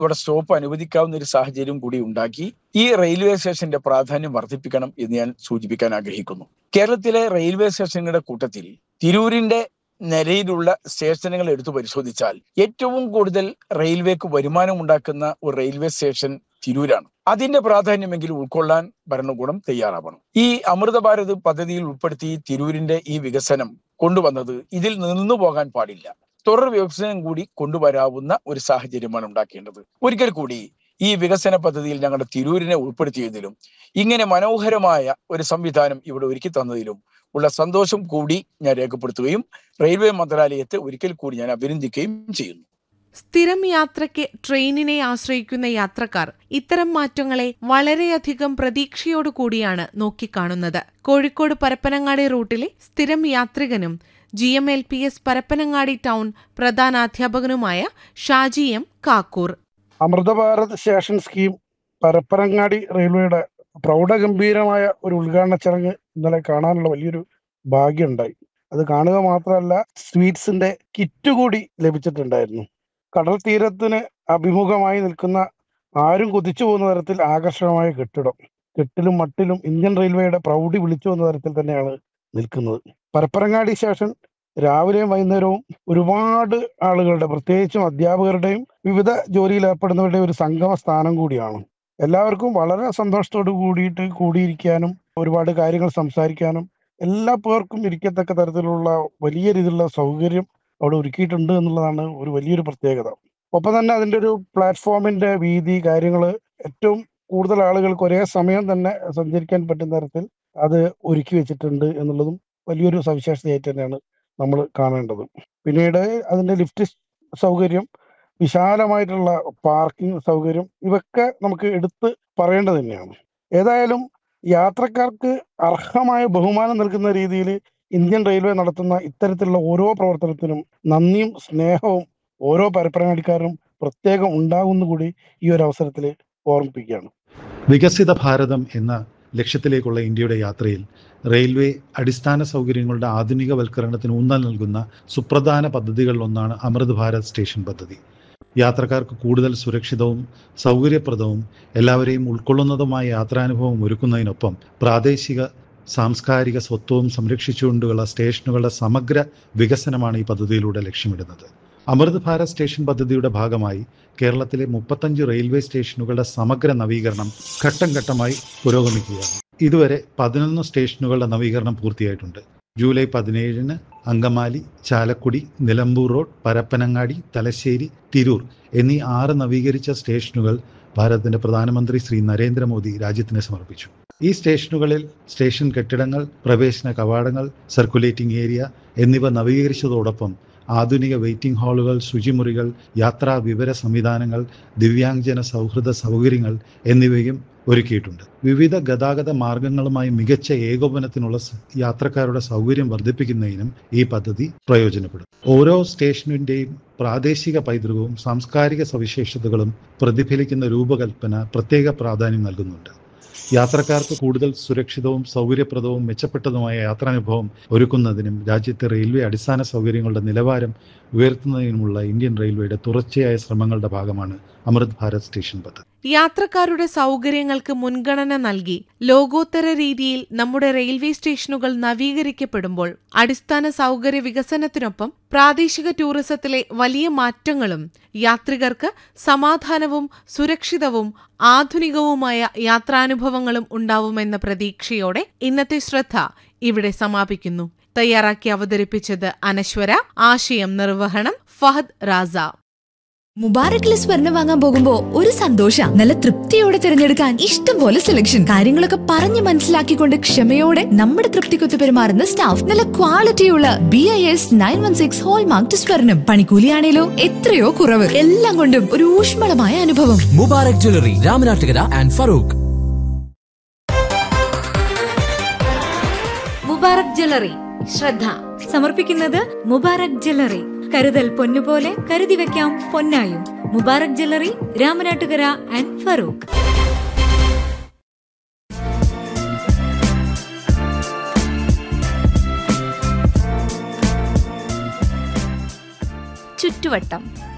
ഇവിടെ സ്റ്റോപ്പ് അനുവദിക്കാവുന്ന ഒരു സാഹചര്യം കൂടി ഉണ്ടാക്കി ഈ റെയിൽവേ സ്റ്റേഷന്റെ പ്രാധാന്യം വർദ്ധിപ്പിക്കണം എന്ന് ഞാൻ സൂചിപ്പിക്കാൻ ആഗ്രഹിക്കുന്നു കേരളത്തിലെ റെയിൽവേ സ്റ്റേഷനുകളുടെ കൂട്ടത്തിൽ തിരൂരിന്റെ നിലയിലുള്ള സ്റ്റേഷനുകൾ എടുത്തു പരിശോധിച്ചാൽ ഏറ്റവും കൂടുതൽ റെയിൽവേക്ക് വരുമാനം ഉണ്ടാക്കുന്ന ഒരു റെയിൽവേ സ്റ്റേഷൻ തിരൂരാണ് അതിന്റെ പ്രാധാന്യമെങ്കിലും ഉൾക്കൊള്ളാൻ ഭരണകൂടം തയ്യാറാവണം ഈ അമൃത ഭാരത് പദ്ധതിയിൽ ഉൾപ്പെടുത്തി തിരൂരിന്റെ ഈ വികസനം കൊണ്ടുവന്നത് ഇതിൽ നിന്നു പോകാൻ പാടില്ല തുടർ വികസനം കൂടി കൊണ്ടുവരാവുന്ന ഒരു സാഹചര്യമാണ് ഉണ്ടാക്കേണ്ടത് ഒരിക്കൽ കൂടി ഈ വികസന പദ്ധതിയിൽ ഞങ്ങളുടെ തിരൂരിനെ ഉൾപ്പെടുത്തിയതിലും ഇങ്ങനെ മനോഹരമായ ഒരു സംവിധാനം ഇവിടെ ഒരുക്കി തന്നതിലും ഉള്ള സന്തോഷം കൂടി ഞാൻ രേഖപ്പെടുത്തുകയും റെയിൽവേ മന്ത്രാലയത്തെ ഒരിക്കൽ കൂടി ഞാൻ അഭിനന്ദിക്കുകയും ചെയ്യുന്നു സ്ഥിരം യാത്രയ്ക്ക് ട്രെയിനിനെ ആശ്രയിക്കുന്ന യാത്രക്കാർ ഇത്തരം മാറ്റങ്ങളെ വളരെയധികം പ്രതീക്ഷയോടുകൂടിയാണ് നോക്കിക്കാണുന്നത് കോഴിക്കോട് പരപ്പനങ്ങാടി റൂട്ടിലെ സ്ഥിരം യാത്രികനും G M L P S Parappanangadi town പ്രധാനാധ്യാപകനുമായ Shaji M Kakkur Amrit Bharat station scheme Parappanangadi റെയിൽവേയുടെ പ്രൗഢഗംഭീരമായ ഒരു ഉദ്ഘാടന ചടങ്ങ് ഇന്നലെ കാണാനുള്ള വലിയൊരു ഭാഗ്യമുണ്ടായി അത് കാണുക മാത്രമല്ല സ്വീറ്റ്സിന്റെ കിറ്റ് കൂടി ലഭിച്ചിട്ടുണ്ടായിരുന്നു കടൽ തീരത്തിന് അഭിമുഖമായി നിൽക്കുന്ന ആരും കുതിച്ചു പോകുന്ന തരത്തിൽ ആകർഷകമായ കെട്ടിടം കെട്ടിലും മട്ടിലും ഇന്ത്യൻ റെയിൽവേയുടെ പ്രൗഢി വിളിച്ചു വന്ന തരത്തിൽ തന്നെയാണ് നിൽക്കുന്നത് പരപ്പരങ്ങാടി സ്റ്റേഷൻ രാവിലെയും വൈകുന്നേരവും ഒരുപാട് ആളുകളുടെ പ്രത്യേകിച്ചും അധ്യാപകരുടെയും വിവിധ ജോലിയിൽ ഏർപ്പെടുന്നവരുടെയും ഒരു സംഗമ സ്ഥാനം കൂടിയാണ് എല്ലാവർക്കും വളരെ സന്തോഷത്തോട് കൂടിയിട്ട് കൂടിയിരിക്കാനും ഒരുപാട് കാര്യങ്ങൾ സംസാരിക്കാനും എല്ലാ പേർക്കും ഇരിക്കത്തക്ക തരത്തിലുള്ള വലിയ രീതിയിലുള്ള സൗകര്യം അവിടെ ഒരുക്കിയിട്ടുണ്ട് എന്നുള്ളതാണ് ഒരു വലിയൊരു പ്രത്യേകത ഒപ്പം തന്നെ അതിൻ്റെ ഒരു പ്ലാറ്റ്ഫോമിന്റെ വീതി കാര്യങ്ങൾ ഏറ്റവും കൂടുതൽ ആളുകൾക്ക് ഒരേ സമയം തന്നെ സഞ്ചരിക്കാൻ പറ്റുന്ന തരത്തിൽ അത് ഒരുക്കി വെച്ചിട്ടുണ്ട് എന്നുള്ളതും വലിയൊരു സവിശേഷതയായിട്ട് തന്നെയാണ് നമ്മൾ കാണേണ്ടത് പിന്നീട് അതിന്റെ ലിഫ്റ്റ് സൗകര്യം വിശാലമായിട്ടുള്ള പാർക്കിംഗ് സൗകര്യം ഇവയൊക്കെ നമുക്ക് എടുത്ത് പറയേണ്ടത് തന്നെയാണ് ഏതായാലും യാത്രക്കാർക്ക് അർഹമായ ബഹുമാനം നൽകുന്ന രീതിയിൽ ഇന്ത്യൻ റെയിൽവേ നടത്തുന്ന ഇത്തരത്തിലുള്ള ഓരോ പ്രവർത്തനത്തിനും നന്ദിയും സ്നേഹവും ഓരോ പരപ്പരങ്ങാടിക്കാരും പ്രത്യേകം ഉണ്ടാകുന്നു കൂടി ഈ ഒരു അവസരത്തിൽ ഓർമ്മിപ്പിക്കുകയാണ് വികസിത ഭാരതം എന്ന ലക്ഷ്യത്തിലേക്കുള്ള ഇന്ത്യയുടെ യാത്രയിൽ റെയിൽവേ അടിസ്ഥാന സൗകര്യങ്ങളുടെ ആധുനികവൽക്കരണത്തിന് ഊന്നൽ നൽകുന്ന സുപ്രധാന പദ്ധതികളിലൊന്നാണ് അമൃത് ഭാരത് സ്റ്റേഷൻ പദ്ധതി യാത്രക്കാർക്ക് കൂടുതൽ സുരക്ഷിതവും സൗകര്യപ്രദവും എല്ലാവരെയും ഉൾക്കൊള്ളുന്നതുമായ യാത്രാനുഭവം ഒരുക്കുന്നതിനൊപ്പം പ്രാദേശിക സാംസ്കാരിക സ്വത്വവും സംരക്ഷിച്ചുകൊണ്ടുള്ള സ്റ്റേഷനുകളുടെ സമഗ്ര വികസനമാണ് ഈ പദ്ധതിയിലൂടെ ലക്ഷ്യമിടുന്നത് അമൃത് ഭാരത് സ്റ്റേഷൻ പദ്ധതിയുടെ ഭാഗമായി കേരളത്തിലെ മുപ്പത്തഞ്ച് റെയിൽവേ സ്റ്റേഷനുകളുടെ സമഗ്ര നവീകരണം ഘട്ടം ഘട്ടമായി പുരോഗമിക്കുകയാണ് ഇതുവരെ പതിനൊന്ന് സ്റ്റേഷനുകളുടെ നവീകരണം പൂർത്തിയായിട്ടുണ്ട് ജൂലൈ പതിനേഴിന് അങ്കമാലി ചാലക്കുടി നിലമ്പൂർ റോഡ് പരപ്പനങ്ങാടി തലശ്ശേരി തിരൂർ എന്നീ ആറ് നവീകരിച്ച സ്റ്റേഷനുകൾ ഭാരതത്തിന്റെ പ്രധാനമന്ത്രി ശ്രീ നരേന്ദ്രമോദി രാജ്യത്തിന് സമർപ്പിച്ചു ഈ സ്റ്റേഷനുകളിൽ സ്റ്റേഷൻ കെട്ടിടങ്ങൾ പ്രവേശന കവാടങ്ങൾ സർക്കുലേറ്റിംഗ് ഏരിയ എന്നിവ നവീകരിച്ചതോടൊപ്പം ആധുനിക വെയിറ്റിംഗ് ഹാളുകൾ ശുചിമുറികൾ യാത്രാ വിവര സംവിധാനങ്ങൾ ദിവ്യാംഗജന സൗഹൃദ സൗകര്യങ്ങൾ എന്നിവയും ഒരുക്കിയിട്ടുണ്ട് വിവിധ ഗതാഗത മാർഗങ്ങളുമായി മികച്ച ഏകോപനത്തിനുള്ള യാത്രക്കാരുടെ സൗകര്യം വർദ്ധിപ്പിക്കുന്നതിനും ഈ പദ്ധതി പ്രയോജനപ്പെടും ഓരോ സ്റ്റേഷനിന്റെയും പ്രാദേശിക പൈതൃകവും സാംസ്കാരിക സവിശേഷതകളും പ്രതിഫലിക്കുന്ന രൂപകൽപ്പന പ്രത്യേക പ്രാധാന്യം നൽകുന്നുണ്ട് യാത്രക്കാർക്ക് കൂടുതൽ സുരക്ഷിതവും സൗകര്യപ്രദവും മെച്ചപ്പെട്ടതുമായ യാത്രാനുഭവം ഒരുക്കുന്നതിനും രാജ്യത്തെ റെയിൽവേ അടിസ്ഥാന സൗകര്യങ്ങളുടെ നിലവാരം ഉയർത്തുന്നതിനുമുള്ള ഇന്ത്യൻ റെയിൽവേയുടെ തുടർച്ചയായ ശ്രമങ്ങളുടെ ഭാഗമാണ് അമൃത് ഭാരത് സ്റ്റേഷൻ പദ്ധതി യാത്രക്കാരുടെ സൗകര്യങ്ങൾക്ക് മുൻഗണന നൽകി ലോകോത്തര രീതിയിൽ നമ്മുടെ റെയിൽവേ സ്റ്റേഷനുകൾ നവീകരിക്കപ്പെടുമ്പോൾ അടിസ്ഥാന സൗകര്യ വികസനത്തിനൊപ്പം പ്രാദേശിക ടൂറിസത്തിലെ വലിയ മാറ്റങ്ങളും യാത്രികർക്ക് സമാധാനവും സുരക്ഷിതവും ആധുനികവുമായ യാത്രാനുഭവങ്ങളും ഉണ്ടാവുമെന്ന പ്രതീക്ഷയോടെ ഇന്നത്തെ ശ്രദ്ധ ഇവിടെ സമാപിക്കുന്നു തയ്യാറാക്കി അവതരിപ്പിച്ചത് അനശ്വര ആശയം നിർവഹണം ഫഹദ് റാസ മുബാറക്കിലെ സ്വർണം വാങ്ങാൻ പോകുമ്പോ ഒരു സന്തോഷ നല്ല തൃപ്തിയോടെ തിരഞ്ഞെടുക്കാൻ ഇഷ്ടം പോലെ സെലക്ഷൻ കാര്യങ്ങളൊക്കെ പറഞ്ഞു മനസ്സിലാക്കിക്കൊണ്ട് ക്ഷമയോടെ നമ്മുടെ തൃപ്തിക്കൊത്ത് പെരുമാറുന്ന സ്റ്റാഫ് നല്ല ക്വാളിറ്റിയുള്ള B I S nine one six hallmark സ്വർണം പണിക്കൂലിയാണേലോ എത്രയോ കുറവ് എല്ലാം കൊണ്ടും ഒരു ഊഷ്മളമായ അനുഭവം Mubarak jewellery Ramanattukara and Farook Mubarak jewellery ശ്രദ്ധ സമർപ്പിക്കുന്നത് മുബാറക് ജ്വല്ലറി കരുതൽ പൊന്നുപോലെ കരുതി വെക്കാം പൊന്നായും മുബാറക് ജ്വല്ലറി രാമനാട്ടുകര ആൻഡ് ഫറൂഖ് ചുറ്റുവട്ടം